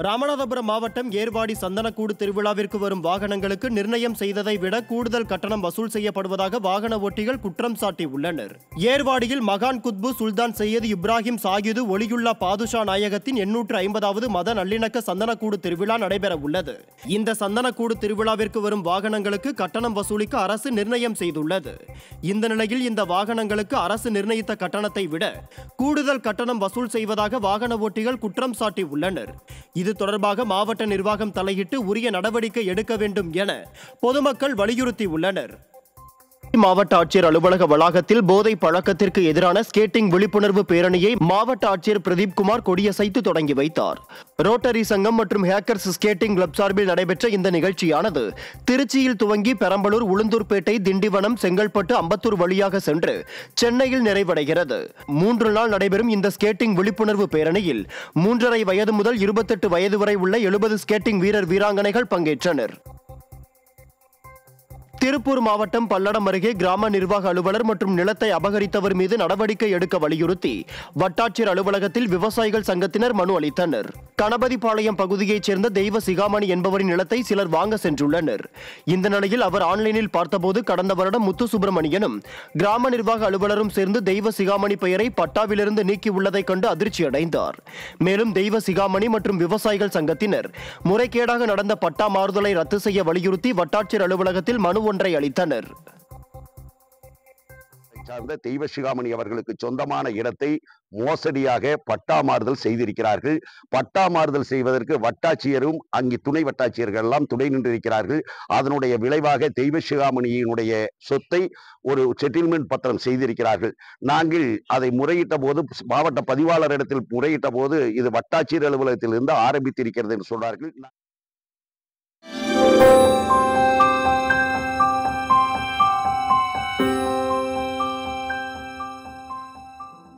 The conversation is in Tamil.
ராமநாதபுரம் மாவட்டம் ஏர்வாடி சந்தனக்கூடு திருவிழாவிற்கு வரும் வாகனங்களுக்கு நிர்ணயம் செய்ததை விட கூடுதல் கட்டணம் வசூல் செய்யப்படுவதாக வாகன ஓட்டிகள் குற்றம் சாட்டியுள்ளனர் ஏர்வாடியில் மகான் குத்பு சுல்தான் சையது இப்ராஹிம் சாகிது ஒலியுல்லா பாதுஷா நாயகத்தின் எண்ணூற்று ஐம்பதாவது மத நல்லிணக்க சந்தனக்கூடு திருவிழா நடைபெற உள்ளது இந்த சந்தனக்கூடு திருவிழாவிற்கு வரும் வாகனங்களுக்கு கட்டணம் வசூலிக்க அரசு நிர்ணயம் செய்துள்ளது இந்த நிலையில் இந்த வாகனங்களுக்கு அரசு நிர்ணயித்த கட்டணத்தை விட கூடுதல் கட்டணம் வசூல் செய்வதாக வாகன ஓட்டிகள் குற்றம் சாட்டியுள்ளனர் இது தொடர்பாக மாவட்ட நிர்வாகம் தலையிட்டு உரிய நடவடிக்கை எடுக்க வேண்டும் என பொதுமக்கள் வலியுறுத்தியுள்ளனர் மாவட்ட ஆட்சியர் அலுவலக வளாகத்தில் போதை பழக்கத்திற்கு எதிரான ஸ்கேட்டிங் விழிப்புணர்வு பேரணியை மாவட்ட ஆட்சியர் பிரதீப் குமார் கொடியசைத்து தொடங்கி வைத்தார் ரோட்டரி சங்கம் மற்றும் ஹேக்கர்ஸ் ஸ்கேட்டிங் கிளப் சார்பில் நடைபெற்ற இந்த நிகழ்ச்சியானது திருச்சியில் துவங்கி பெரம்பலூர் உளுந்தூர்பேட்டை திண்டிவனம் செங்கல்பட்டு அம்பத்தூர் வழியாக சென்று சென்னையில் நிறைவடைகிறது மூன்று நாள் நடைபெறும் இந்த ஸ்கேட்டிங் விழிப்புணர்வு பேரணியில் மூன்றரை வயது முதல் இருபத்தெட்டு வயது வரை உள்ள எழுபது ஸ்கேட்டிங் வீரர் வீராங்கனைகள் பங்கேற்றனர் திருப்பூர் மாவட்டம் பல்லடம் அருகே கிராம நிர்வாக அலுவலர் மற்றும் நிலத்தை அபகரித்தவர் மீது நடவடிக்கை எடுக்க வலியுறுத்தி வட்டாட்சியர் அலுவலகத்தில் விவசாயிகள் சங்கத்தினர் மனு அளித்தனர் கணபதிபாளையம் பகுதியைச் சேர்ந்த தெய்வ சிகாமணி என்பவரின் நிலத்தை சிலர் வாங்க சென்றுள்ளனர் இந்த நிலையில் அவர் ஆன்லைனில் பார்த்தபோது கடந்த வருடம் முத்து சுப்பிரமணியனும் கிராம நிர்வாக அலுவலரும் சேர்ந்து தெய்வ சிகாமணி பெயரை பட்டாவிலிருந்து நீக்கியுள்ளதைக் கண்டு அதிர்ச்சி அடைந்தார் மேலும் தெய்வ சிகாமணி மற்றும் விவசாயிகள் சங்கத்தினர் முறைகேடாக நடந்த பட்டா மாறுதலை ரத்து செய்ய வலியுறுத்தி வட்டாட்சியர் அலுவலகத்தில் மனு ஒன்றை அளித்தனர் சார்ந்த தெய்வ சிகாமணி அவர்களுக்கு சொந்தமான இடத்தை மோசடியாக பட்டா மாறுதல் செய்திருக்கிறார்கள் பட்டா மாறுதல் செய்வதற்கு வட்டாட்சியரும் அங்கு துணை வட்டாட்சியர்கள் எல்லாம் துணை நின்றிருக்கிறார்கள் அதனுடைய விளைவாக தெய்வ சிகாமணியினுடைய சொத்தை ஒரு செட்டில்மெண்ட் பத்திரம் செய்திருக்கிறார்கள் நாங்கள் அதை முறையிட்ட போது மாவட்ட பதிவாளரிடத்தில் முறையிட்ட போது இது வட்டாட்சியர் அலுவலகத்தில் இருந்து ஆரம்பித்திருக்கிறது என்று சொன்னார்கள்